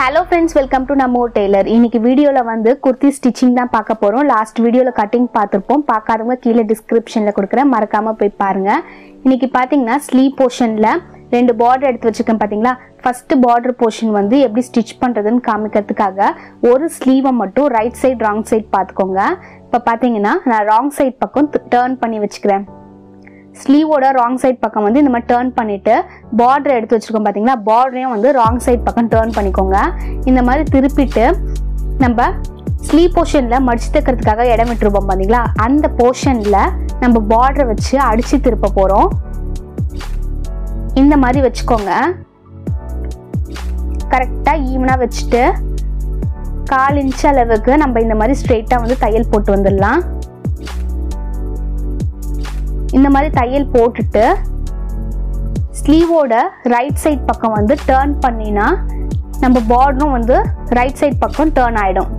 hello friends welcome to நம்ம tailor இன்னைக்கு வீடியோவில் வந்து குர்த்தி ஸ்டிச்சிங் தான் பார்க்க போகிறோம் லாஸ்ட் வீடியோவில் கட்டிங் பார்த்துருப்போம் பார்க்காதவங்க கீழே டிஸ்கிரிப்ஷனில் கொடுக்குறேன் மறக்காமல் போய் பாருங்கள் இன்னைக்கு பார்த்தீங்கன்னா ஸ்லீவ் போர்ஷனில் ரெண்டு பார்டர் எடுத்து வச்சுருக்கேன் பார்த்தீங்களா ஃபர்ஸ்ட் பார்டர் போர்ஷன் வந்து எப்படி ஸ்டிச் பண்ணுறதுன்னு காமிக்கிறதுக்காக ஒரு ஸ்லீவை மட்டும் ரைட் சைடு ராங் சைடு பார்த்துக்கோங்க இப்போ பார்த்தீங்கன்னா நான் ராங் சைடு பக்கம் டேர்ன் பண்ணி வச்சுக்கிறேன் ஸ்லீவோட ராங் சைட் பக்கம் வந்து இந்த மாதிரி டேர்ன் பண்ணிட்டு பார்டர் எடுத்து வச்சிருக்கோம் பார்த்தீங்களா பார்டரையும் வந்து ராங் சைட் பக்கம் டேர்ன் பண்ணிக்கோங்க இந்த மாதிரி திருப்பிட்டு நம்ம ஸ்லீவ் போர்ஷனில் மடிச்சு தைக்கிறதுக்காக இடம் விட்டுருப்போம் பார்த்தீங்களா அந்த போர்ஷனில் நம்ம பார்டரை வச்சு அடிச்சு திருப்ப போகிறோம் இந்த மாதிரி வச்சுக்கோங்க கரெக்டாக ஈவனாக வச்சுட்டு கால் இன்ச் அளவுக்கு நம்ம இந்த மாதிரி ஸ்ட்ரெயிட்டாக வந்து தையல் போட்டு வந்துடலாம் இந்த மாதிரி தையல் போட்டுட்டு ஸ்லீவோட ரைட் சைட் பக்கம் வந்து டேர்ன் பண்ணினா நம்ம பார்டரும் வந்து ரைட் சைட் பக்கம் டேர்ன் ஆகிடும்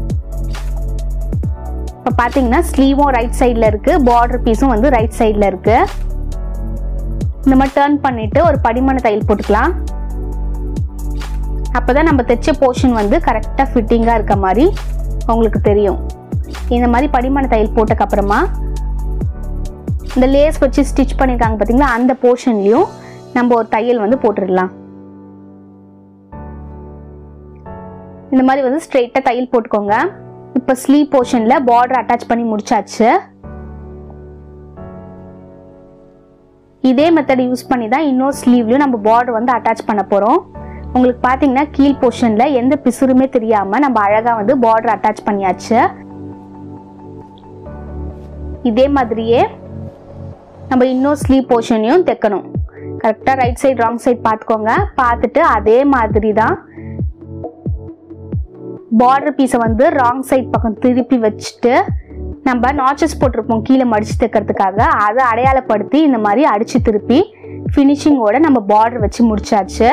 இப்போ பார்த்தீங்கன்னா ஸ்லீவும் ரைட் சைடில் இருக்குது பார்டர் பீஸும் வந்து ரைட் சைடில் இருக்குது இந்த மாதிரி டேர்ன் பண்ணிவிட்டு ஒரு படிமான தையல் போட்டுக்கலாம் அப்போ தான் நம்ம தைச்ச போர்ஷன் வந்து கரெக்டாக ஃபிட்டிங்காக இருக்க மாதிரி உங்களுக்கு தெரியும் இந்த மாதிரி படிமான தையல் போட்டக்கப்புறமா இந்த லேஸ் வச்சு ஸ்டிச் பண்ணியிருக்காங்க பார்த்தீங்களா அந்த போர்ஷன்லையும் நம்ம ஒரு தையல் வந்து போட்டுடலாம் இந்த மாதிரி வந்து ஸ்ட்ரெயிட்டாக தையல் போட்டுக்கோங்க இப்போ ஸ்லீவ் போர்ஷனில் பார்டர் அட்டாச் பண்ணி முடிச்சாச்சு இதே மெத்தட் யூஸ் பண்ணி தான் இன்னொரு ஸ்லீவ்லையும் நம்ம பார்டர் வந்து அட்டாச் பண்ண போகிறோம் உங்களுக்கு பார்த்தீங்கன்னா கீழ் போர்ஷனில் எந்த பிசுறுமே தெரியாமல் நம்ம அழகாக வந்து பார்டர் அட்டாச் பண்ணியாச்சு இதே மாதிரியே நம்ம இன்னும் ஸ்லீவ் போர்ஷனையும் தைக்கணும் கரெக்டாக ரைட் சைடு ராங் சைடு பார்த்துக்கோங்க பார்த்துட்டு அதே மாதிரி தான் பார்டர் பீஸை வந்து ராங் சைட் பக்கம் திருப்பி வச்சுட்டு நம்ம நாச்சஸ் போட்டிருப்போம் கீழே மடிச்சு தைக்கிறதுக்காக அதை அடையாளப்படுத்தி இந்த மாதிரி அடித்து திருப்பி ஃபினிஷிங்கோட நம்ம பார்டர் வச்சு முடிச்சாச்சு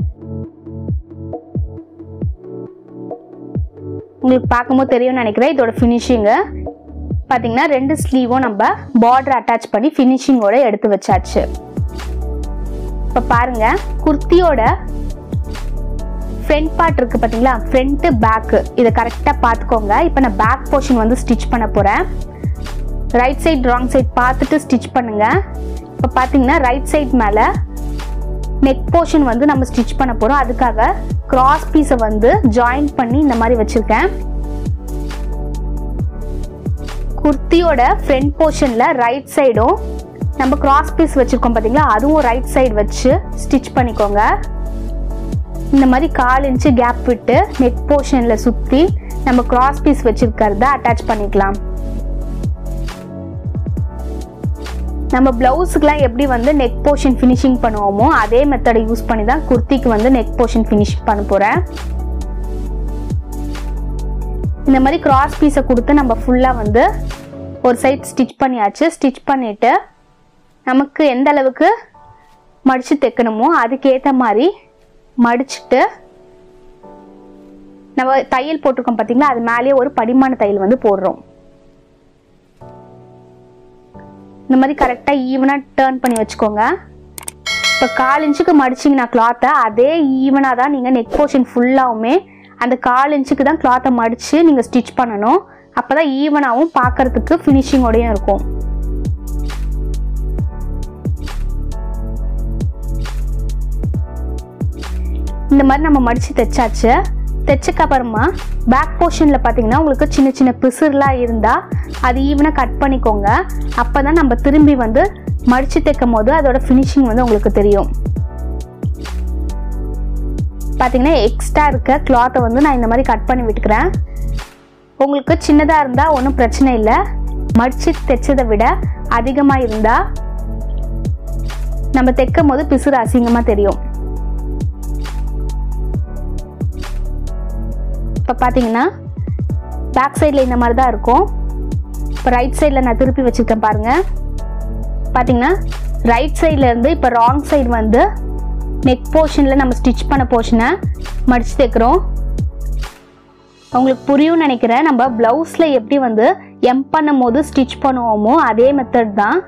உங்களுக்கு பார்க்கும்போது தெரியும்னு நினைக்கிறேன் இதோட ஃபினிஷிங்கு பார்த்தீங்கன்னா ரெண்டு ஸ்லீவும் நம்ம பார்டர் அட்டாச் பண்ணி ஃபினிஷிங்கோட எடுத்து வச்சாச்சு இப்போ பாருங்க குர்த்தியோட ஃப்ரண்ட் பார்ட் இருக்கு பார்த்தீங்களா ஃப்ரண்ட்டு பேக்கு இதை கரெக்டாக பார்த்துக்கோங்க இப்போ நான் பேக் போர்ஷன் வந்து ஸ்டிச் பண்ண போகிறேன் ரைட் சைட் ராங் சைட் பார்த்துட்டு ஸ்டிச் பண்ணுங்க இப்போ பார்த்தீங்கன்னா ரைட் சைட் மேலே நெக் போர்ஷன் வந்து நம்ம ஸ்டிச் பண்ண போகிறோம் அதுக்காக கிராஸ் பீஸை வந்து ஜாயின் பண்ணி இந்த மாதிரி வச்சுருக்கேன் குர்த்தியோட ஃப்ரண்ட் போர்ஷனில் ரைட் சைடும் நம்ம கிராஸ் பீஸ் வச்சுருக்கோம் பார்த்தீங்களா அதுவும் ரைட் சைடு வச்சு ஸ்டிச் பண்ணிக்கோங்க இந்த மாதிரி கால் இன்ச்சு கேப் விட்டு நெக் போர்ஷனில் சுற்றி நம்ம கிராஸ் பீஸ் வச்சுருக்கிறத அட்டாச் பண்ணிக்கலாம் நம்ம ப்ளவுஸுக்கெலாம் எப்படி வந்து நெக் போர்ஷன் ஃபினிஷிங் பண்ணுவோமோ அதே மெத்தடை யூஸ் பண்ணி தான் குர்த்திக்கு வந்து நெக் போர்ஷன் ஃபினிஷ் பண்ண போகிறேன் இந்த மாதிரி கிராஸ் பீஸை கொடுத்து நம்ம ஃபுல்லாக வந்து ஒரு சைட் ஸ்டிச் பண்ணியாச்சு ஸ்டிச் பண்ணிவிட்டு நமக்கு எந்த அளவுக்கு மடித்து தைக்கணுமோ அதுக்கேற்ற மாதிரி மடிச்சுட்டு நம்ம தையல் போட்டிருக்கோம் பார்த்தீங்களா அது மேலேயே ஒரு படிமான தையல் வந்து போடுறோம் இந்த மாதிரி கரெக்டாக ஈவனாக டேர்ன் பண்ணி வச்சுக்கோங்க இப்போ கால் இன்ச்சுக்கு மடிச்சிங்கன்னா கிளாத்தை அதே ஈவனாக தான் நீங்கள் நெக் போர்ஷன் ஃபுல்லாகவுமே அந்த கால் இன்ச்சுக்கு தான் கிளாத்தை மடித்து நீங்கள் ஸ்டிச் பண்ணணும் அப்போ தான் ஈவனாகவும் பார்க்கறதுக்கு ஃபினிஷிங்கோடையும் இருக்கும் இந்த மாதிரி நம்ம மடித்து தைச்சாச்சு தைச்சக்கு அப்புறமா பேக் போர்ஷனில் பார்த்தீங்கன்னா உங்களுக்கு சின்ன சின்ன பிசுறுலாம் இருந்தால் அது ஈவனாக கட் பண்ணிக்கோங்க அப்போ தான் நம்ம திரும்பி வந்து மடித்து தைக்கும் போது அதோட ஃபினிஷிங் வந்து உங்களுக்கு தெரியும் பார்த்தீங்கன்னா எக்ஸ்ட்ரா இருக்க கிளாத்தை வந்து நான் இந்த மாதிரி கட் பண்ணி விட்டுக்கிறேன் உங்களுக்கு சின்னதாக இருந்தால் ஒன்றும் பிரச்சனை இல்லை மடித்து தைச்சதை விட அதிகமாக இருந்தால் நம்ம தைக்கும் போது பிசுறு அசிங்கமாக தெரியும் இப்போ பார்த்தீங்கன்னா பேக் சைடில் இந்த மாதிரி தான் இருக்கும் இப்போ ரைட் சைடில் நான் திருப்பி வச்சுருக்கேன் பாருங்கள் பார்த்தீங்கன்னா ரைட் சைட்லேருந்து இப்போ ராங் சைடு வந்து நெக் போர்ஷனில் நம்ம ஸ்டிச் பண்ண போர்ஷனை மடித்து தைக்கிறோம் உங்களுக்கு புரியும் நினைக்கிறேன் நம்ம ப்ளவுஸில் எப்படி வந்து எம் பண்ணும் போது ஸ்டிச் பண்ணுவோமோ அதே மெத்தட் தான்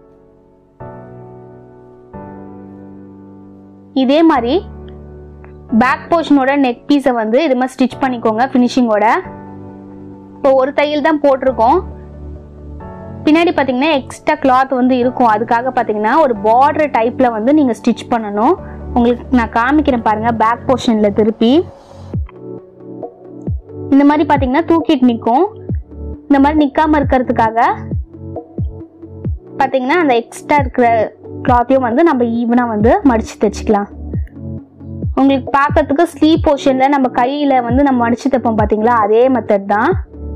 இதே மாதிரி பேக் போர்ஷனோட நெக் பீஸை வந்து இது மாதிரி ஸ்டிச் பண்ணிக்கோங்க ஃபினிஷிங்கோட இப்போ ஒரு தையல் தான் போட்டிருக்கோம் பின்னாடி பார்த்தீங்கன்னா எக்ஸ்ட்ரா கிளாத் வந்து இருக்கும் அதுக்காக பார்த்தீங்கன்னா ஒரு பார்டர் டைப்பில் வந்து நீங்கள் ஸ்டிச் பண்ணணும் உங்களுக்கு நான் காமிக்கிறேன் பாருங்கள் பேக் போர்ஷனில் திருப்பி இந்த மாதிரி பார்த்தீங்கன்னா தூக்கிட்டு நிற்கும் இந்த மாதிரி நிற்காம இருக்கிறதுக்காக பார்த்தீங்கன்னா அந்த எக்ஸ்ட்ரா இருக்கிற கிளாத்தையும் வந்து நம்ம ஈவனாக வந்து மடித்து தைச்சிக்கலாம் உங்களுக்கு பார்க்கறதுக்கு ஸ்லீவ் போர்ஷனில் நம்ம கையில் வந்து நம்ம மடித்து தைப்போம் பார்த்தீங்களா அதே மெத்தட் தான்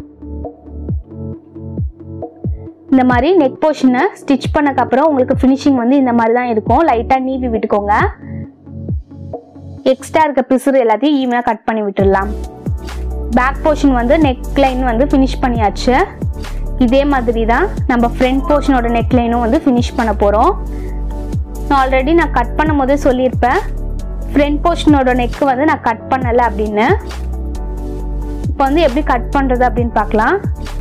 இந்த மாதிரி நெக் போர்ஷனை ஸ்டிச் பண்ணக்கப்புறம் உங்களுக்கு ஃபினிஷிங் வந்து இந்த மாதிரி தான் இருக்கும் லைட்டாக நீவி விட்டுக்கோங்க எக்ஸ்ட்ரா இருக்க பிசுறு எல்லாத்தையும் ஈவனாக கட் பண்ணி விட்டுடலாம் பேக் போர்ஷன் வந்து நெக் லைன் வந்து ஃபினிஷ் பண்ணியாச்சு இதே மாதிரி தான் நம்ம ஃப்ரண்ட் போர்ஷனோட நெக் லைனும் வந்து ஃபினிஷ் பண்ண போகிறோம் ஆல்ரெடி நான் கட் பண்ணும் போதே சொல்லியிருப்பேன் ஃப்ரண்ட் போர்ஷனோட நெக்கு வந்து நான் கட் பண்ணலை அப்படின்னு இப்போ வந்து எப்படி கட் பண்ணுறது அப்படின்னு பார்க்கலாம்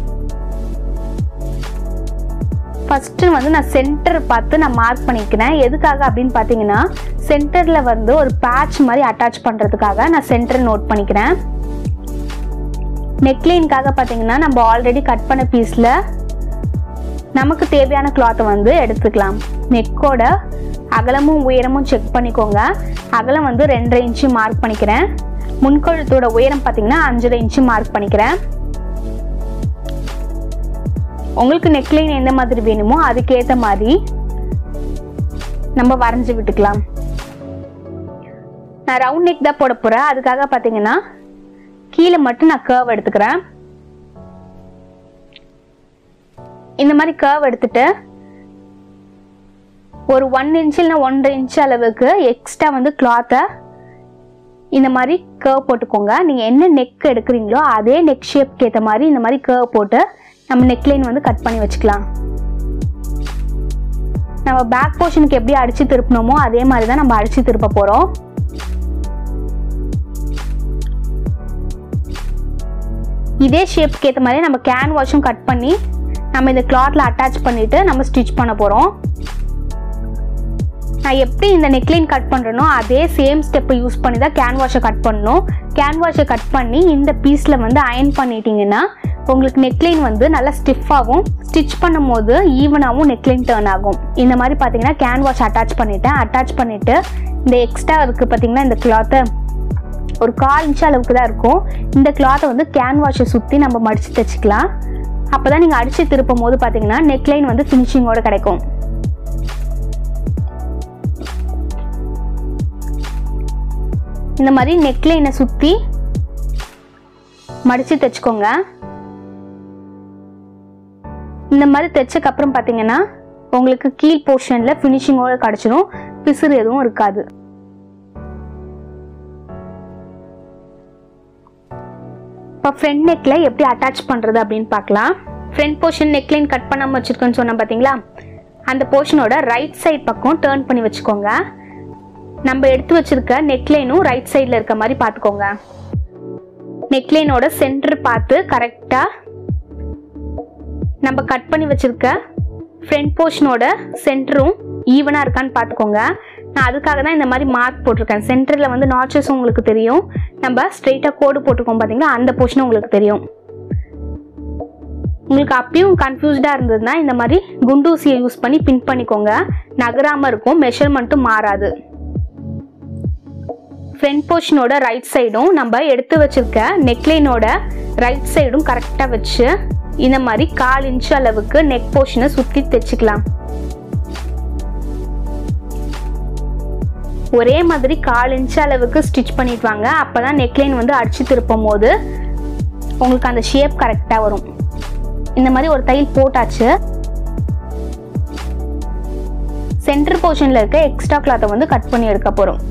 ஃபஸ்ட்டு வந்து நான் சென்டர் பார்த்து நான் மார்க் பண்ணிக்கிறேன் எதுக்காக அப்படின்னு பார்த்தீங்கன்னா சென்டரில் வந்து ஒரு பேட்ச் மாதிரி அட்டாச் பண்ணுறதுக்காக நான் சென்டர் நோட் பண்ணிக்கிறேன் நெக்லைனுக்காக பார்த்தீங்கன்னா நம்ம ஆல்ரெடி கட் பண்ண பீஸில் நமக்கு தேவையான கிளாத்தை வந்து எடுத்துக்கலாம் நெக்கோட அகலமும் உயரமும் செக் பண்ணிக்கோங்க அகலம் வந்து ரெண்டரை இன்ச்சு மார்க் பண்ணிக்கிறேன் முன்கழுத்தோட உயரம் பார்த்தீங்கன்னா அஞ்சரை இன்ச்சு மார்க் பண்ணிக்கிறேன் உங்களுக்கு நெக்லைன் எந்த மாதிரி வேணுமோ அதுக்கேற்ற மாதிரி நம்ம வரைஞ்சி விட்டுக்கலாம் நான் ரவுண்ட் நெக் தான் போட போகிறேன் அதுக்காக பார்த்தீங்கன்னா கீழே மட்டும் நான் கர்வ் எடுத்துக்கிறேன் இந்த மாதிரி கர்வ் எடுத்துட்டு ஒரு ஒன் இன்ச் இல்லைனா ஒன்றரை இன்ச் அளவுக்கு எக்ஸ்ட்ரா வந்து கிளாத்தை இந்த மாதிரி கர்வ் போட்டுக்கோங்க நீங்கள் என்ன நெக் எடுக்கிறீங்களோ அதே நெக் ஷேப்க்கு ஏற்ற மாதிரி இந்த மாதிரி கர்வ் போட்டு நம்ம நெக்லைன் வந்து கட் பண்ணி வச்சுக்கலாம் நம்ம பேக் போர்ஷனுக்கு எப்படி அடித்து திருப்பினோமோ அதே மாதிரி தான் நம்ம அடித்து திருப்ப போகிறோம் இதே ஷேப்க்கு ஏற்ற மாதிரி நம்ம கேன் வாஷும் கட் பண்ணி நம்ம இந்த கிளாத்தில் அட்டாச் பண்ணிவிட்டு நம்ம ஸ்டிச் பண்ண போகிறோம் நான் எப்படி இந்த நெக்லைன் கட் பண்ணுறனோ அதே சேம் ஸ்டெப்பை யூஸ் பண்ணி தான் கேன் வாஷை கட் பண்ணணும் கேன் வாஷை கட் பண்ணி இந்த பீஸில் வந்து அயன் பண்ணிட்டீங்கன்னா உங்களுக்கு நெக்லைன் வந்து நல்லா ஸ்டிஃபாகவும் ஸ்டிச் பண்ணும் போது ஈவனாகவும் நெக்லைன் டேர்ன் ஆகும் இந்த மாதிரி பார்த்தீங்கன்னா கேன் வாஷ் அட்டாச் பண்ணிட்டேன் அட்டாச் பண்ணிவிட்டு இந்த எக்ஸ்ட்ரா இருக்குது பார்த்தீங்கன்னா இந்த கிளாத்தை ஒரு கால் இன்ச் அளவுக்கு தான் இருக்கும் இந்த கிளாத்தை வந்து கேன் வாஷை சுற்றி நம்ம மடித்து தைச்சிக்கலாம் அப்போ தான் நீங்கள் அடித்து திருப்பும் போது பார்த்தீங்கன்னா நெக்லைன் வந்து ஃபினிஷிங்கோடு கிடைக்கும் இந்த மாதிரி நெக்லைனை சுற்றி மடித்து தைச்சிக்கோங்க இந்த மாதிரி தைச்சக்கப்புறம் பார்த்தீங்கன்னா உங்களுக்கு கீழ் போர்ஷனில் ஃபினிஷிங்கோடு கிடச்சிடும் பிசுறு எதுவும் இருக்காது இப்போ ஃப்ரண்ட் நெக்கில் எப்படி அட்டாச் பண்ணுறது அப்படின்னு பார்க்கலாம் ஃப்ரண்ட் போர்ஷன் நெக்லைன் கட் பண்ணாமல் வச்சுருக்கேன்னு சொன்னேன் பார்த்தீங்களா அந்த போர்ஷனோட ரைட் சைட் பக்கம் டேர்ன் பண்ணி வச்சுக்கோங்க நம்ம எடுத்து வச்சிருக்க நெக்லைனும் ரைட் சைடில் இருக்க மாதிரி பார்த்துக்கோங்க நெக்லைனோட சென்டர் பார்த்து கரெக்டாக நம்ம கட் பண்ணி வச்சிருக்க ஃப்ரண்ட் போர்ஷனோட சென்டரும் ஈவனாக இருக்கான்னு பார்த்துக்கோங்க நான் அதுக்காக தான் இந்த மாதிரி மார்க் போட்டிருக்கேன் சென்டரில் வந்து நாச்சஸ் உங்களுக்கு தெரியும் நம்ம ஸ்ட்ரெயிட்டாக கோடு போட்டிருக்கோம் பார்த்தீங்களா அந்த போர்ஷனும் உங்களுக்கு தெரியும் உங்களுக்கு அப்பயும் கன்ஃபியூஸ்டாக இருந்ததுன்னா இந்த மாதிரி குண்டூசியை யூஸ் பண்ணி பின் பண்ணிக்கோங்க நகராமல் இருக்கும் மெஷர்மெண்ட்டும் மாறாது ஃப்ரண்ட் போர்ஷனோட ரைட் சைடும் நம்ம எடுத்து வச்சிருக்க நெக்லைனோட ரைட் சைடும் கரெக்டாக வச்சு இந்த மாதிரி கால் இன்ச் அளவுக்கு நெக் போர்ஷனை சுற்றி தைச்சிக்கலாம் ஒரே மாதிரி கால் இன்ச் அளவுக்கு ஸ்டிச் பண்ணிட்டு வாங்க அப்போ தான் நெக்லைன் வந்து அடிச்சு திருப்பும் போது உங்களுக்கு அந்த ஷேப் கரெக்டாக வரும் இந்த மாதிரி ஒரு தையல் போட்டாச்சு சென்டர் போர்ஷனில் இருக்க எக்ஸ்ட்ரா கிளாத்தை வந்து கட் பண்ணி எடுக்க போகிறோம்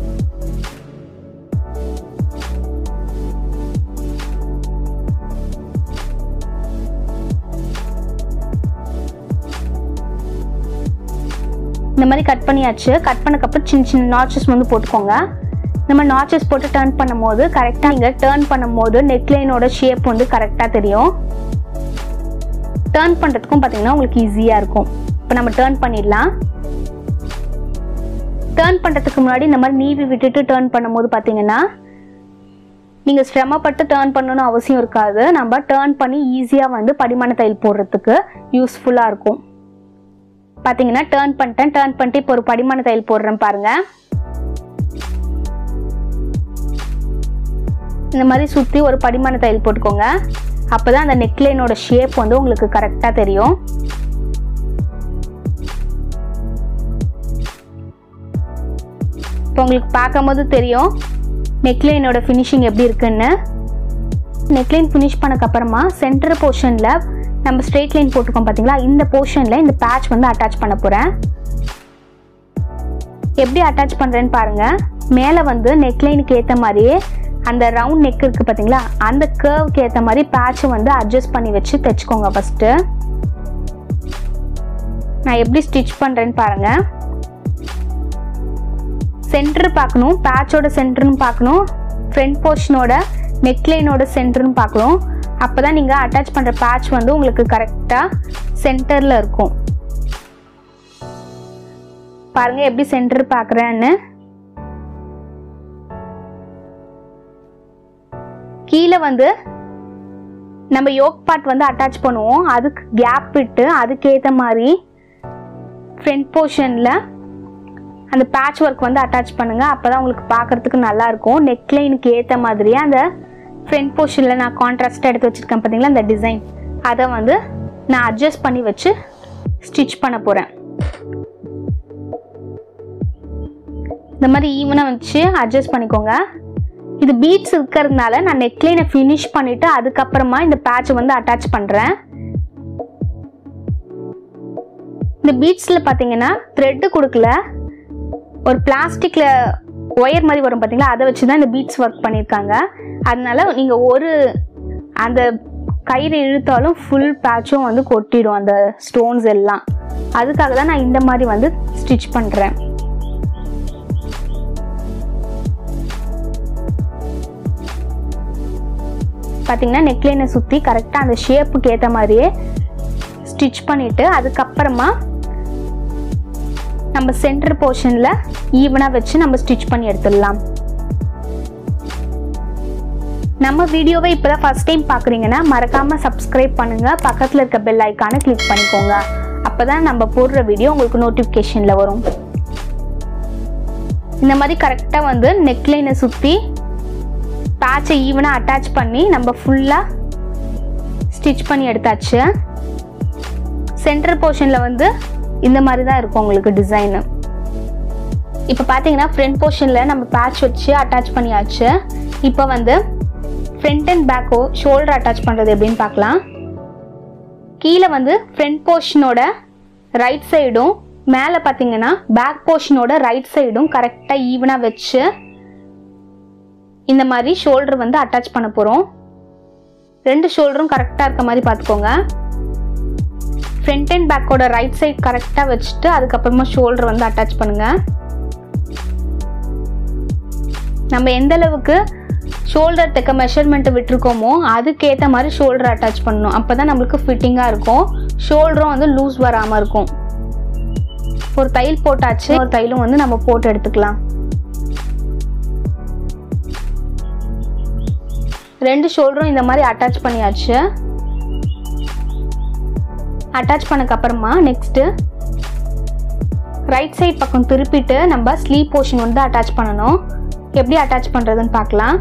இந்த மாதிரி கட் பண்ணியாச்சு கட் பண்ணக்கப்புறம் சின்ன சின்ன நாச்சஸ் வந்து போட்டுக்கோங்க இந்த மாதிரி நாச்சஸ் போட்டு டேர்ன் பண்ணும்போது கரெக்டாக நீங்கள் டேர்ன் பண்ணும்போது நெக்லைனோட ஷேப் வந்து கரெக்டாக தெரியும் டேர்ன் பண்ணுறதுக்கும் பார்த்தீங்கன்னா உங்களுக்கு ஈஸியாக இருக்கும் இப்போ நம்ம டேர்ன் பண்ணிடலாம் டேர்ன் பண்ணுறதுக்கு முன்னாடி இந்த மாதிரி நீவி விட்டுட்டு டேர்ன் பண்ணும்போது பார்த்தீங்கன்னா நீங்கள் சிரமப்பட்டு டேர்ன் பண்ணணும்னு அவசியம் இருக்காது நம்ம டேர்ன் பண்ணி ஈஸியாக வந்து படிமான தையல் போடுறதுக்கு யூஸ்ஃபுல்லாக இருக்கும் பார்த்தீங்கன்னா டேர்ன் பண்ணிட்டேன் டேர்ன் பண்ணிட்டு இப்போ ஒரு படிமான தையல் போடுறேன் பாருங்க இந்த மாதிரி சுற்றி ஒரு படிமான தையல் போட்டுக்கோங்க அப்போ தான் அந்த நெக்லைனோட ஷேப் வந்து உங்களுக்கு கரெக்டாக தெரியும் இப்போ உங்களுக்கு பார்க்கும்போது தெரியும் நெக்லைனோட ஃபினிஷிங் எப்படி இருக்குன்னு நெக்லைன் ஃபினிஷ் பண்ணக்கப்புறமா சென்டர் போர்ஷனில் நம்ம ஸ்ட்ரெயிட் லைன் போட்டிருக்கோம் பார்த்தீங்களா இந்த போர்ஷனில் இந்த பேட்ச் வந்து அட்டாச் பண்ண போகிறேன் எப்படி அட்டாச் பண்ணுறேன்னு பாருங்கள் மேலே வந்து நெக்லைனுக்கு ஏற்ற மாதிரியே அந்த ரவுண்ட் நெக் இருக்குது பார்த்தீங்களா அந்த கேர்வுக்கு ஏற்ற மாதிரி பேட்சை வந்து அட்ஜஸ்ட் பண்ணி வச்சு தைச்சிக்கோங்க ஃபஸ்ட்டு நான் எப்படி ஸ்டிச் பண்ணுறேன்னு பாருங்கள் சென்டர் பார்க்கணும் பேட்சோட சென்டர்னு பார்க்கணும் ஃப்ரண்ட் போர்ஷனோட நெக்லைனோட சென்டர்னு பார்க்கணும் அப்போ தான் நீங்கள் அட்டாச் பண்ணுற பேட்ச் வந்து உங்களுக்கு கரெக்டாக சென்டரில் இருக்கும் பாருங்கள் எப்படி சென்டர் பார்க்குறேன்னு கீழே வந்து நம்ம யோக் பார்ட் வந்து அட்டாச் பண்ணுவோம் அதுக்கு கேப் விட்டு அதுக்கேற்ற மாதிரி ஃப்ரண்ட் போர்ஷனில் அந்த பேட்ச் ஒர்க் வந்து அட்டாச் பண்ணுங்கள் அப்போ தான் உங்களுக்கு பார்க்குறதுக்கு நல்லாயிருக்கும் நெக்லைனுக்கு ஏற்ற மாதிரியே அந்த ஃப்ரண்ட் போர்ஷனில் நான் கான்ட்ராஸ்ட்டாக எடுத்து வச்சுருக்கேன் பார்த்தீங்களா அந்த டிசைன் அதை வந்து நான் அட்ஜஸ்ட் பண்ணி வச்சு ஸ்டிச் பண்ண போகிறேன் இந்த மாதிரி ஈவனாக வச்சு அட்ஜஸ்ட் பண்ணிக்கோங்க இது பீட்ஸ் இருக்கிறதுனால நான் நெக்லைனை ஃபினிஷ் பண்ணிவிட்டு அதுக்கப்புறமா இந்த பேட்சை வந்து அட்டாச் பண்ணுறேன் இந்த பீட்ஸில் பார்த்தீங்கன்னா த்ரெட்டு கொடுக்கல ஒரு பிளாஸ்டிக்கில் ஒயர் மாதிரி வரும் பார்த்தீங்களா அதை வச்சு தான் இந்த பீட்ஸ் ஒர்க் பண்ணியிருக்காங்க அதனால நீங்கள் ஒரு அந்த கயிறு இழுத்தாலும் ஃபுல் பேட்சும் வந்து கொட்டிடும் அந்த ஸ்டோன்ஸ் எல்லாம் அதுக்காக தான் நான் இந்த மாதிரி வந்து ஸ்டிச் பண்ணுறேன் பார்த்தீங்கன்னா நெக்லைனை சுற்றி கரெக்டாக அந்த ஷேப்புக்கு ஏற்ற மாதிரியே ஸ்டிச் பண்ணிவிட்டு அதுக்கப்புறமா நம்ம சென்டர் போர்ஷனில் ஈவனாக வச்சு நம்ம ஸ்டிச் பண்ணி எடுத்துடலாம் நம்ம வீடியோவை இப்போ தான் ஃபஸ்ட் டைம் பார்க்குறீங்கன்னா மறக்காமல் சப்ஸ்கிரைப் பண்ணுங்கள் பக்கத்தில் இருக்க பெல் ஐக்கானை கிளிக் பண்ணிக்கோங்க அப்போ தான் நம்ம போடுற வீடியோ உங்களுக்கு நோட்டிஃபிகேஷனில் வரும் இந்த மாதிரி கரெக்டாக வந்து நெக்லைனை சுற்றி பேட்சை ஈவனாக அட்டாச் பண்ணி நம்ம ஃபுல்லாக ஸ்டிச் பண்ணி எடுத்தாச்சு சென்டர் போர்ஷனில் வந்து இந்த மாதிரி தான் இருக்கும் உங்களுக்கு டிசைனு இப்போ பார்த்தீங்கன்னா ஃப்ரண்ட் போர்ஷனில் நம்ம பேட்ச் வச்சு அட்டாச் பண்ணியாச்சு இப்போ வந்து ஃப்ரண்ட் அண்ட் பேக்கோ ஷோல்டர் அட்டாச் பண்ணுறது எப்படின்னு பார்க்கலாம் கீழே வந்து ஃப்ரண்ட் போர்ஷனோட ரைட் சைடும் மேலே பார்த்தீங்கன்னா பேக் போர்ஷனோட ரைட் சைடும் கரெக்டாக ஈவனாக வச்சு இந்த மாதிரி ஷோல்டர் வந்து அட்டாச் பண்ண போகிறோம் ரெண்டு ஷோல்டரும் கரெக்டாக இருக்க மாதிரி பார்த்துக்கோங்க ஃப்ரண்ட் அண்ட் பேக்கோட ரைட் சைட் கரெக்டாக வச்சுட்டு அதுக்கப்புறமா ஷோல்டர் வந்து அட்டாச் பண்ணுங்க நம்ம எந்த அளவுக்கு ஷோல்டர் தைக்க மெஷர்மெண்ட்டு விட்டுருக்கோமோ அதுக்கேற்ற மாதிரி ஷோல்டர் அட்டாச் பண்ணணும் அப்போ தான் நம்மளுக்கு ஃபிட்டிங்காக இருக்கும் ஷோல்டரும் வந்து லூஸ் வராமல் இருக்கும் ஒரு தையல் போட்டாச்சு ஒரு தையலும் வந்து நம்ம போட்டு எடுத்துக்கலாம் ரெண்டு ஷோல்டரும் இந்த மாதிரி அட்டாச் பண்ணியாச்சு அட்டாச் பண்ணக்கப்புறமா நெக்ஸ்ட்டு ரைட் சைட் பக்கம் திருப்பிட்டு நம்ம ஸ்லீவ் போர்ஷன் வந்து அட்டாச் பண்ணணும் எப்படி அட்டாச் பண்ணுறதுன்னு பார்க்கலாம்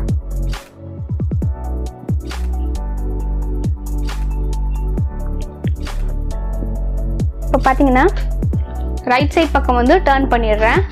இப்போ பார்த்தீங்கன்னா ரைட் சைட் பக்கம் வந்து டேர்ன் பண்ணிடுறேன்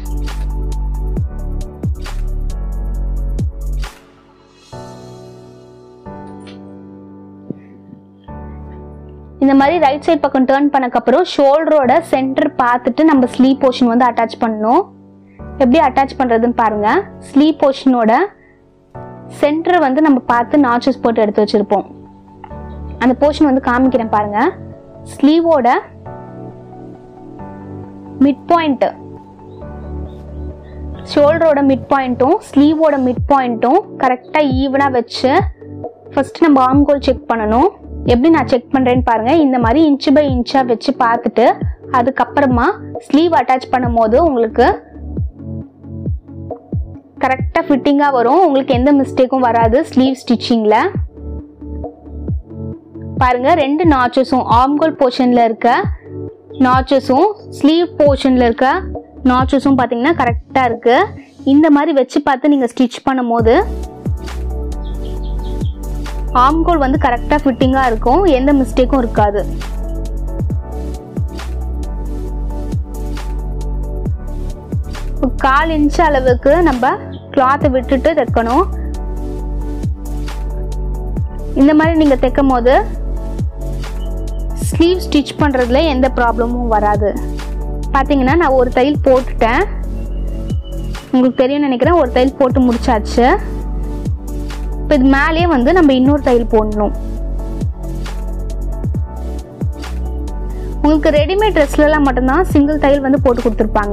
இந்த மாதிரி ரைட் சைட் பக்கம் டேர்ன் பண்ணக்கப்புறம் ஷோல்டரோட சென்டர் பார்த்துட்டு நம்ம ஸ்லீவ் போர்ஷன் வந்து அட்டாச் பண்ணணும் எப்படி அட்டாச் பண்ணுறதுன்னு பாருங்க ஸ்லீவ் போர்ஷனோட சென்டர் வந்து நம்ம பார்த்து நாச்சஸ் போட்டு எடுத்து வச்சிருப்போம் அந்த போர்ஷன் வந்து காமிக்கிறேன் பாருங்க ஸ்லீவோட மிட் பாயிண்ட் ஷோல்டரோட மிட் பாயிண்ட்டும் ஸ்லீவோட மிட் பாயிண்ட்டும் கரெக்டாக ஈவனாக வச்சு ஃபர்ஸ்ட் நம்ம ஆம்கோல் செக் பண்ணணும் எப்படி நான் செக் பண்ணுறேன்னு பாருங்க இந்த மாதிரி இன்ச்சு பை இன்ச்சாக வச்சு பார்த்துட்டு அதுக்கப்புறமா ஸ்லீவ் அட்டாச் பண்ணும்போது உங்களுக்கு கரெக்டாக ஃபிட்டிங்காக வரும் உங்களுக்கு எந்த மிஸ்டேக்கும் வராது ஸ்லீவ் ஸ்டிச்சிங்கில் பாருங்க ரெண்டு நாச்சஸும் ஆம்கோல் போர்ஷனில் இருக்க நாச்சஸும் ஸ்லீவ் போர்ஷனில் இருக்க நாச்சஸும் பார்த்தீங்கன்னா கரெக்டாக இருக்குது இந்த மாதிரி வச்சு பார்த்து நீங்கள் ஸ்டிச் பண்ணும்போது ஆம்கோல் வந்து கரெக்டாக ஃபிட்டிங்காக இருக்கும் எந்த மிஸ்டேக்கும் இருக்காது கால் இன்ச் அளவுக்கு நம்ம கிளாத்தை விட்டுட்டு தைக்கணும் இந்த மாதிரி நீங்கள் தைக்கும் போது ஸ்லீவ் ஸ்டிச் பண்ணுறதுல எந்த ப்ராப்ளமும் வராது பார்த்தீங்கன்னா நான் ஒரு தையல் போட்டுட்டேன் உங்களுக்கு தெரியும் நினைக்கிறேன் ஒரு தையல் போட்டு முடிச்சாச்சு இப்போ இது மேலேயே வந்து நம்ம இன்னொரு தையல் போடணும் உங்களுக்கு ரெடிமேட் ட்ரெஸ்லலாம் மட்டும்தான் சிங்கிள் தையல் வந்து போட்டு கொடுத்துருப்பாங்க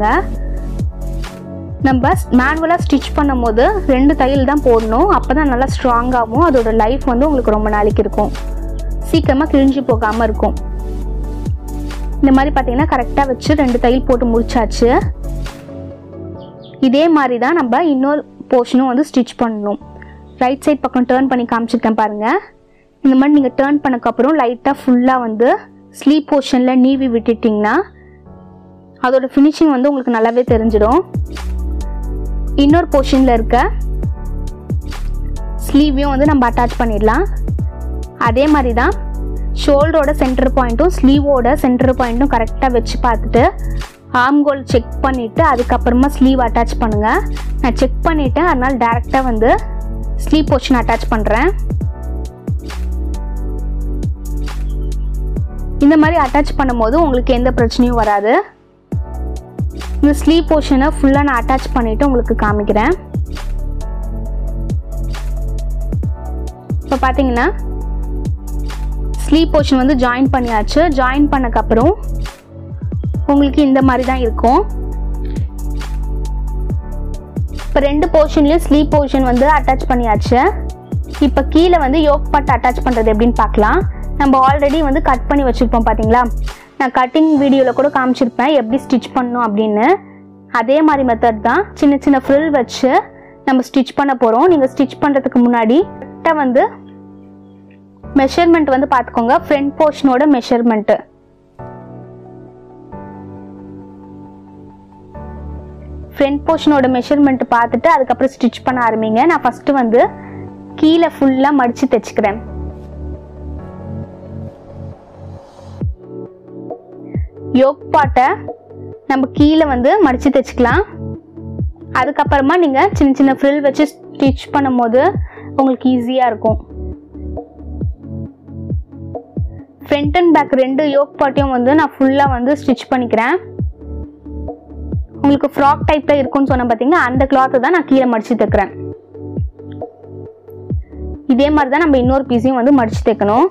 நம்ம மேனுவலாக ஸ்டிச் பண்ணும் போது ரெண்டு தையல் தான் போடணும் அப்போ தான் நல்லா ஸ்ட்ராங்காகவும் அதோட லைஃப் வந்து உங்களுக்கு ரொம்ப நாளைக்கு இருக்கும் சீக்கிரமாக கிழிஞ்சு போகாமல் இருக்கும் இந்த மாதிரி பார்த்தீங்கன்னா கரெக்டாக வச்சு ரெண்டு தையல் போட்டு முடிச்சாச்சு இதே மாதிரி தான் நம்ம இன்னொரு போர்ஷனும் வந்து ஸ்டிச் பண்ணணும் ரைட் சைட் பக்கம் டேர்ன் பண்ணி காமிச்சிருக்கேன் பாருங்கள் இந்த மாதிரி நீங்கள் டேர்ன் பண்ணக்கப்புறம் லைட்டாக ஃபுல்லாக வந்து ஸ்லீப் போர்ஷனில் நீவி விட்டுட்டிங்கன்னா அதோட ஃபினிஷிங் வந்து உங்களுக்கு நல்லாவே தெரிஞ்சிடும் இன்னொரு போர்ஷனில் இருக்க ஸ்லீவையும் வந்து நம்ம அட்டாச் பண்ணிடலாம் அதே மாதிரி தான் ஷோல்டரோட சென்டர் பாயிண்ட்டும் ஸ்லீவோட சென்டர் பாயிண்ட்டும் கரெக்டாக வச்சு பார்த்துட்டு ஆம்கோல் செக் பண்ணிவிட்டு அதுக்கப்புறமா ஸ்லீவ் அட்டாச் பண்ணுங்கள் நான் செக் பண்ணிவிட்டேன் அதனால் டேரெக்டாக வந்து ஸ்லீவ் போர்ஷன் அட்டாச் பண்ணுறேன் இந்த மாதிரி அட்டாச் பண்ணும்போது உங்களுக்கு எந்த பிரச்சனையும் வராது இந்த ஸ்லீவ் போர்ஷனை ஃபுல்லாக நான் அட்டாச் பண்ணிவிட்டு உங்களுக்கு காமிக்கிறேன் இப்போ பார்த்தீங்கன்னா ஸ்லீவ் போர்ஷன் வந்து ஜாயின் பண்ணியாச்சு ஜாயின் பண்ணக்கப்புறம் உங்களுக்கு இந்த மாதிரி தான் இருக்கும் இப்போ ரெண்டு போர்ஷன்லேயும் ஸ்லீவ் போர்ஷன் வந்து அட்டாச் பண்ணியாச்சு இப்போ கீழே வந்து யோக் பட் அட்டாச் பண்ணுறது எப்படின்னு பார்க்கலாம் நம்ம ஆல்ரெடி வந்து கட் பண்ணி வச்சுருப்போம் பார்த்தீங்களா நான் கட்டிங் வீடியோவில் கூட காமிச்சிருப்பேன் எப்படி ஸ்டிச் பண்ணணும் அப்படின்னு அதே மாதிரி மெத்தட் தான் சின்ன சின்ன ஃப்ரில் வச்சு நம்ம ஸ்டிச் பண்ண போகிறோம் நீங்கள் ஸ்டிச் பண்ணுறதுக்கு முன்னாடி கரெக்டாக வந்து மெஷர்மெண்ட் வந்து பார்த்துக்கோங்க ஃப்ரண்ட் போர்ஷனோட மெஷர்மெண்ட்டு ஃப்ரண்ட் போர்ஷனோட மெஷர்மெண்ட் பார்த்துட்டு அதுக்கப்புறம் ஸ்டிச் பண்ண ஆரம்பிங்க நான் ஃபஸ்ட்டு வந்து கீழே ஃபுல்லாக மடித்து தைச்சிக்கிறேன் யோக் பாட்டை நம்ம கீழே வந்து மடித்து தைச்சிக்கலாம் அதுக்கப்புறமா நீங்கள் சின்ன சின்ன ஃப்ரில் வச்சு ஸ்டிச் பண்ணும்போது உங்களுக்கு ஈஸியாக இருக்கும் ஃப்ரண்ட் அண்ட் பேக் ரெண்டு யோக் பாட்டையும் வந்து நான் ஃபுல்லாக வந்து ஸ்டிச் பண்ணிக்கிறேன் உங்களுக்கு ஃப்ராக் டைப்பில் இருக்கும்னு சொன்ன பார்த்தீங்கன்னா அந்த கிளாத்தை தான் நான் கீழே மடித்து தைக்கிறேன் இதே மாதிரி தான் நம்ம இன்னொரு பீஸையும் வந்து மடித்து தைக்கணும்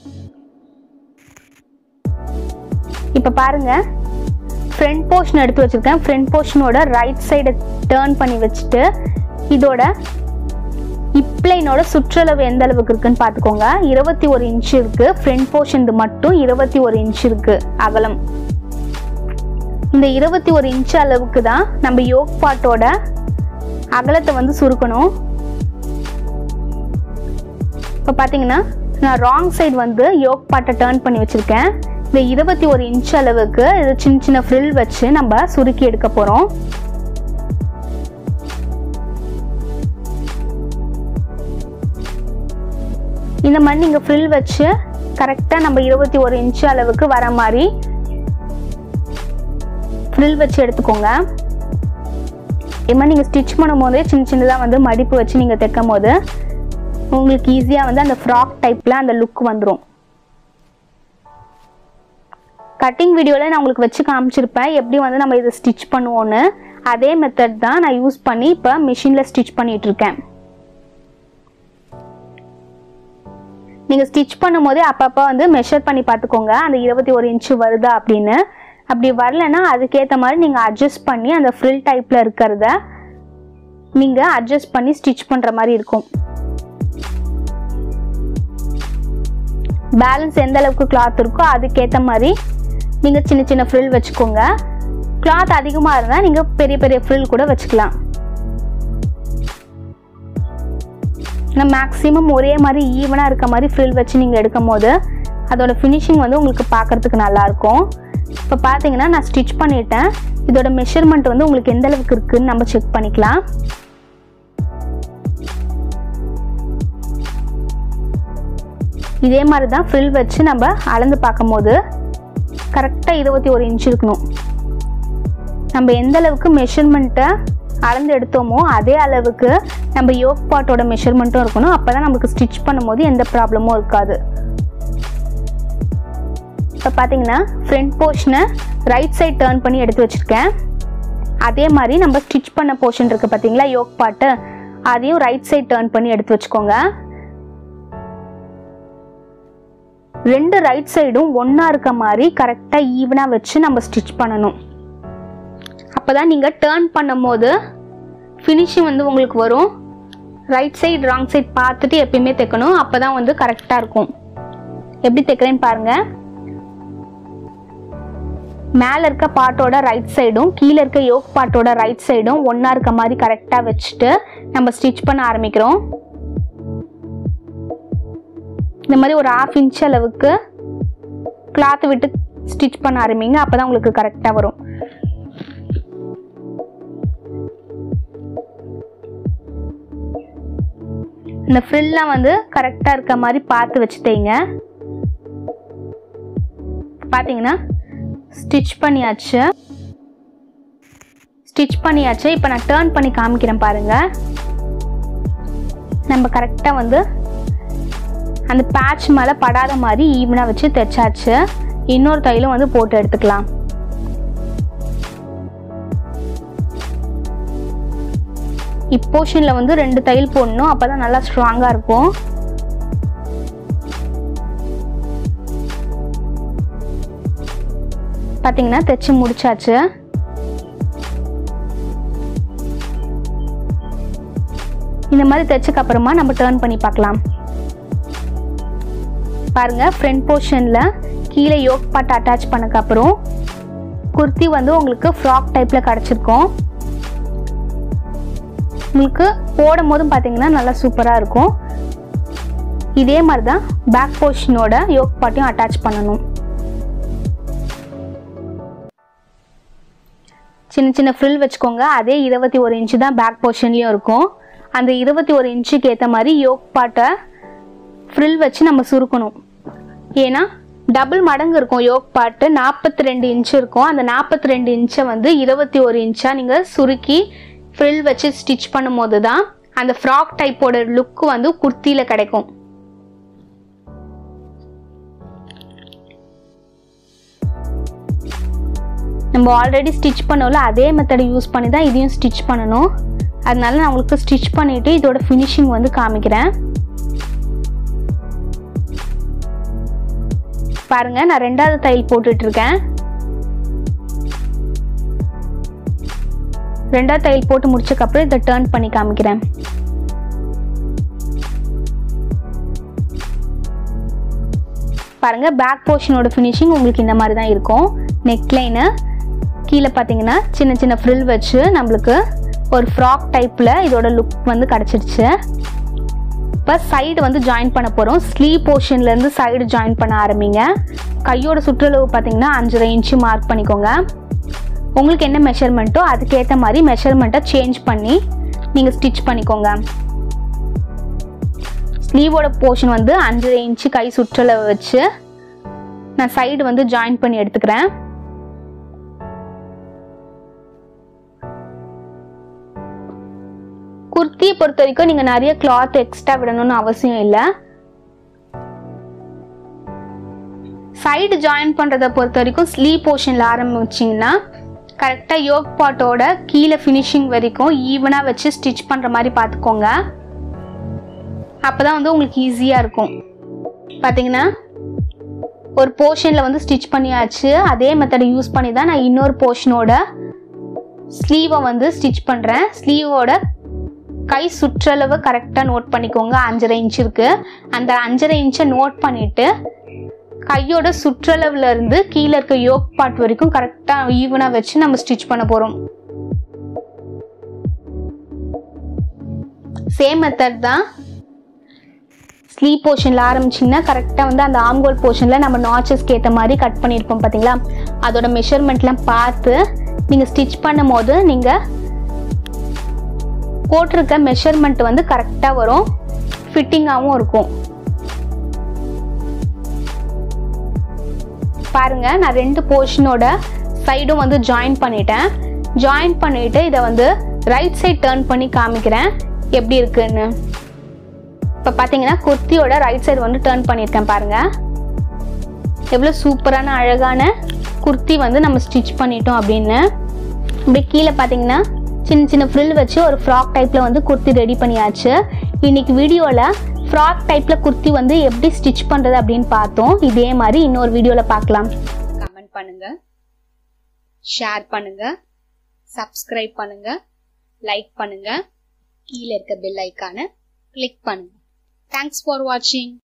இப்போ பாருங்க ஃப்ரண்ட் போர்ஷன் எடுத்து வச்சிருக்கேன் ஃப்ரண்ட் போர்ஷனோட ரைட் சைடை டேர்ன் பண்ணி வச்சுட்டு இதோட இப்ளைனோட சுற்றளவு எந்த அளவுக்கு இருக்குன்னு பார்த்துக்கோங்க இருபத்தி ஒரு இன்ச் இருக்கு ஃப்ரண்ட் போர்ஷன் மட்டும் இருபத்தி ஒரு இன்ச் இருக்கு அகலம் இந்த இருபத்தி ஒரு இன்ச் அளவுக்கு தான் நம்ம யோக் பாட்டோட அகலத்தை வந்து சுருக்கணும் இப்போ பார்த்தீங்கன்னா நான் ராங் சைடு வந்து யோக் பாட்டை டேர்ன் பண்ணி வச்சுருக்கேன் இந்த இருபத்தி ஒரு இன்ச் அளவுக்கு இது சின்ன சின்ன ஃப்ரில் வச்சு நம்ம சுருக்கி எடுக்க போகிறோம் இந்த மாதிரி நீங்கள் ஃப்ரில் வச்சு கரெக்டாக நம்ம இருபத்தி ஒரு இன்ச் அளவுக்கு வர மாதிரி ஃப்ரில் வச்சு எடுத்துக்கோங்க இது மாதிரி நீங்கள் ஸ்டிச் பண்ணும் போதே சின்ன சின்னதாக வந்து மடிப்பு வச்சு நீங்கள் தைக்கும் போது உங்களுக்கு ஈஸியாக வந்து அந்த ஃப்ராக் டைப்பில் அந்த லுக் வந்துடும் கட்டிங் வீடியோவில் நான் உங்களுக்கு வச்சு காமிச்சிருப்பேன் எப்படி வந்து நம்ம இதை ஸ்டிச் பண்ணுவோன்னு அதே மெத்தட் தான் நான் யூஸ் பண்ணி இப்போ மிஷினில் ஸ்டிச் பண்ணிட்டு இருக்கேன் நீங்கள் ஸ்டிச் பண்ணும் போதே அப்பப்போ வந்து மெஷர் பண்ணி பார்த்துக்கோங்க அந்த இருபத்தி ஒரு இன்ச்சு வருதா அப்படின்னு அப்படி வரலன்னா அதுக்கேற்ற மாதிரி நீங்கள் அட்ஜஸ்ட் பண்ணி அந்த ஃப்ரில் டைப்பில் இருக்கிறத நீங்கள் அட்ஜஸ்ட் பண்ணி ஸ்டிச் பண்ணுற மாதிரி இருக்கும் பேலன்ஸ் எந்த அளவுக்கு கிளாத் இருக்கோ அதுக்கேற்ற மாதிரி நீங்கள் சின்ன சின்ன ஃப்ரில் வச்சுக்கோங்க கிளாத் அதிகமாக இருந்தால் நீங்கள் பெரிய பெரிய ஃப்ரில் கூட வச்சுக்கலாம் ஏன்னா மேக்ஸிமம் ஒரே மாதிரி ஈவனாக இருக்க மாதிரி ஃப்ரில் வச்சு நீங்கள் எடுக்கும் போது அதோட ஃபினிஷிங் வந்து உங்களுக்கு பார்க்குறதுக்கு நல்லாயிருக்கும் இப்போ பார்த்தீங்கன்னா நான் ஸ்டிச் பண்ணிட்டேன் இதோட மெஷர்மெண்ட் வந்து உங்களுக்கு எந்த அளவுக்கு இருக்குன்னு நம்ம செக் பண்ணிக்கலாம் இதே மாதிரி தான் ஃப்ரில் வச்சு நம்ம அளந்து பார்க்கும்போது கரெக்டாக இருபத்தி ஒரு இன்ச் இருக்கணும் நம்ம எந்த அளவுக்கு மெஷர்மெண்ட்டை அளந்து எடுத்தோமோ அதே அளவுக்கு நம்ம யோக் பாட்டோட மெஷர்மெண்ட்டும் இருக்கணும் அப்போ தான் நமக்கு ஸ்டிச் பண்ணும்போது எந்த ப்ராப்ளமும் இருக்காது இப்போ பார்த்தீங்கன்னா ஃப்ரண்ட் போர்ஷனை ரைட் சைட் டேர்ன் பண்ணி எடுத்து வச்சுருக்கேன் அதே மாதிரி நம்ம ஸ்டிச் பண்ண போர்ஷன் இருக்குது பார்த்தீங்களா யோக் பாட்டு அதையும் ரைட் சைட் டேர்ன் பண்ணி எடுத்து வச்சுக்கோங்க ரெண்டு ரைட் சைடும் ஒன்றா இருக்க மாதிரி கரெக்டாக ஈவனாக வச்சு நம்ம ஸ்டிச் பண்ணணும் அப்போ தான் நீங்கள் டேர்ன் பண்ணும்போது ஃபினிஷிங் வந்து உங்களுக்கு வரும் ரைட் சைடு ராங் சைடு பார்த்துட்டு எப்பயுமே தைக்கணும் அப்போ தான் வந்து கரெக்டாக இருக்கும் எப்படி தைக்கிறேன்னு பாருங்கள் மேலே இருக்க பாட்டோட ரைட் சைடும் கீழே இருக்க யோக் பாட்டோட ரைட் சைடும் ஒன்றா இருக்க மாதிரி கரெக்டாக வச்சுட்டு நம்ம ஸ்டிச் பண்ண ஆரம்பிக்கிறோம் இந்த மாதிரி ஒரு ஆஃப் இன்ச் அளவுக்கு கிளாத் விட்டு ஸ்டிச் பண்ண ஆரம்பிங்க அப்போ தான் உங்களுக்கு கரெக்டாக வரும் இந்த ஃப்ரில்லாம் வந்து கரெக்டாக இருக்க மாதிரி பார்த்து வச்சு தைங்க பார்த்தீங்கன்னா ஸ்டிச் பண்ணியாச்சு ஸ்டிச் பண்ணியாச்சு இப்போ நான் டேர்ன் பண்ணி காமிக்கிறேன் பாருங்க நம்ம கரெக்டாக வந்து அந்த பேட்ச் மேலே படாத மாதிரி ஈவனாக வச்சு தைச்சாச்சு இன்னொரு தையலும் வந்து போட்டு எடுத்துக்கலாம் இப்போஷனில் வந்து ரெண்டு தையல் போடணும் அப்போ தான் நல்லா ஸ்ட்ராங்காக இருக்கும் பார்த்தீங்கன்னா தைச்சு முடிச்சாச்சு இந்த மாதிரி தைச்சக்கு அப்புறமா நம்ம டேர்ன் பண்ணி பார்க்கலாம் பாருங்க ஃப்ரண்ட் போர்ஷனில் கீழே யோக் பாட் அட்டாச் பண்ணக்கு அப்புறம் குர்த்தி வந்து உங்களுக்கு ஃப்ராக் டைப்பில் கிடச்சிருக்கும் உங்களுக்கு போடும் போதும் பார்த்தீங்கன்னா நல்லா சூப்பராக இருக்கும் இதே மாதிரி தான் பேக் போர்ஷனோட யோக் பாட்டையும் அட்டாச் பண்ணணும் சின்ன சின்ன ஃப்ரில் வச்சுக்கோங்க அதே இருபத்தி ஒரு இன்ச்சு தான் பேக் போர்ஷன்லேயும் இருக்கும் அந்த இருபத்தி ஒரு இன்ச்சுக்கு ஏற்ற மாதிரி யோக் பாட்டை ஃப்ரில் வச்சு நம்ம சுருக்கணும் ஏன்னா டபுள் மடங்கு இருக்கும் யோக் பாட்டு நாற்பத்தி ரெண்டு இன்ச் இருக்கும் அந்த நாற்பத்தி ரெண்டு இன்ச்சை வந்து இருபத்தி ஒரு இன்ச்சாக நீங்கள் சுருக்கி ஃப்ரில் வச்சு ஸ்டிச் பண்ணும்போது தான் அந்த ஃப்ராக் டைப்போட லுக் வந்து குர்த்தியில் கிடைக்கும் நம்ம ஆல்ரெடி ஸ்டிச் பண்ணோம்ல அதே மெத்தடை யூஸ் பண்ணி தான் இதையும் ஸ்டிச் பண்ணணும் அதனால நான் உங்களுக்கு ஸ்டிச் பண்ணிவிட்டு இதோட ஃபினிஷிங் வந்து காமிக்கிறேன் பாருங்க நான் ரெண்டாவது தையல் போட்டுட்டு இருக்கேன் ரெண்டாவது தையல் போட்டு முடிச்சக்கப்புறம் இதை டேர்ன் பண்ணி காமிக்கிறேன் பாருங்க பேக் போர்ஷனோட ஃபினிஷிங் உங்களுக்கு இந்த மாதிரி தான் இருக்கும் நெக்லைனு கீழே பார்த்தீங்கன்னா சின்ன சின்ன ஃப்ரில் வச்சு நம்மளுக்கு ஒரு ஃப்ராக் டைப்பில் இதோட லுக் வந்து கிடச்சிருச்சு இப்போ சைடு வந்து ஜாயின் பண்ண போகிறோம் ஸ்லீவ் போர்ஷன்லேருந்து சைடு ஜாயின் பண்ண ஆரம்பிங்க கையோட சுற்றளவு பார்த்தீங்கன்னா அஞ்சரை இன்ச்சு மார்க் பண்ணிக்கோங்க உங்களுக்கு என்ன மெஷர்மெண்ட்டோ அதுக்கேற்ற மாதிரி மெஷர்மெண்ட்டை சேஞ்ச் பண்ணி நீங்கள் ஸ்டிச் பண்ணிக்கோங்க ஸ்லீவோட போர்ஷன் வந்து அஞ்சரை இன்ச்சு கை சுற்றளவு வச்சு நான் சைடு வந்து ஜாயின் பண்ணி எடுத்துக்கிறேன் குர்த்தியை பொறுத்த வரைக்கும் நீங்கள் நிறைய கிளாத் எக்ஸ்ட்ரா விடணும்னு அவசியம் இல்லை சைடு ஜாயின் பண்ணுறதை பொறுத்த வரைக்கும் ஸ்லீவ் போர்ஷனில் ஆரம்பிச்சிங்கன்னா கரெக்டாக யோக் பாட்டோட கீழே ஃபினிஷிங் வரைக்கும் ஈவனாக வச்சு ஸ்டிச் பண்ணுற மாதிரி பார்த்துக்கோங்க அப்போ தான் வந்து உங்களுக்கு ஈஸியாக இருக்கும் பார்த்தீங்கன்னா ஒரு போர்ஷனில் வந்து ஸ்டிச் பண்ணியாச்சு அதே மெத்தடை யூஸ் பண்ணி தான் நான் இன்னொரு போர்ஷனோட ஸ்லீவை வந்து ஸ்டிச் பண்ணுறேன் ஸ்லீவோட கை சுற்றளவு கரெக்டாக நோட் பண்ணிக்கோங்க அஞ்சரை இன்ச் இருக்கு அந்த அஞ்சரை இன்ச்சை நோட் பண்ணிட்டு கையோட சுற்றளவுல இருந்து கீழே இருக்க யோக் பார்ட் வரைக்கும் கரெக்டாக ஈவனாக வச்சு நம்ம ஸ்டிச் பண்ண போகிறோம் சேம் மெத்தட் தான் ஸ்லீப் போர்ஷனில் ஆரம்பிச்சிங்கன்னா கரெக்டாக வந்து அந்த ஆம்கோல் போர்ஷனில் நம்ம நாச்சஸ்க்கு ஏற்ற மாதிரி கட் பண்ணியிருப்போம் பார்த்தீங்களா அதோட மெஷர்மெண்ட்லாம் பார்த்து நீங்கள் ஸ்டிச் பண்ணும் போது நீங்கள் போட்டிருக்க மெஷர்மெண்ட் வந்து கரெக்டாக வரும் ஃபிட்டிங்காகவும் இருக்கும் பாருங்க நான் ரெண்டு போர்ஷனோட சைடும் வந்து ஜாயின் பண்ணிட்டேன் ஜாயின் பண்ணிட்டு இதை வந்து ரைட் சைட் டேர்ன் பண்ணி காமிக்கிறேன் எப்படி இருக்குன்னு இப்போ பார்த்தீங்கன்னா குர்த்தியோட ரைட் சைடு வந்து டேர்ன் பண்ணியிருக்கேன் பாருங்க எவ்வளோ சூப்பரான அழகான குர்த்தி வந்து நம்ம ஸ்டிச் பண்ணிட்டோம் அப்படின்னு இப்படி கீழே பார்த்தீங்கன்னா சின்ன சின்ன ஃப்ரில் வச்சு ஒரு ஃப்ராக் டைப்பில் வந்து குர்த்தி ரெடி பண்ணியாச்சு இன்னைக்கு வீடியோவில் ஃப்ராக் டைப்பில் குர்த்தி வந்து எப்படி ஸ்டிச் பண்ணுறது அப்படின்னு பார்த்தோம் இதே மாதிரி இன்னொரு வீடியோவில் பார்க்கலாம் கமெண்ட் பண்ணுங்க ஷேர் பண்ணுங்க சப்ஸ்கிரைப் பண்ணுங்க லைக் பண்ணுங்க கீழே இருக்க பெல் ஐக்கானை கிளிக் பண்ணுங்க தேங்க்ஸ் ஃபார் வாட்சிங்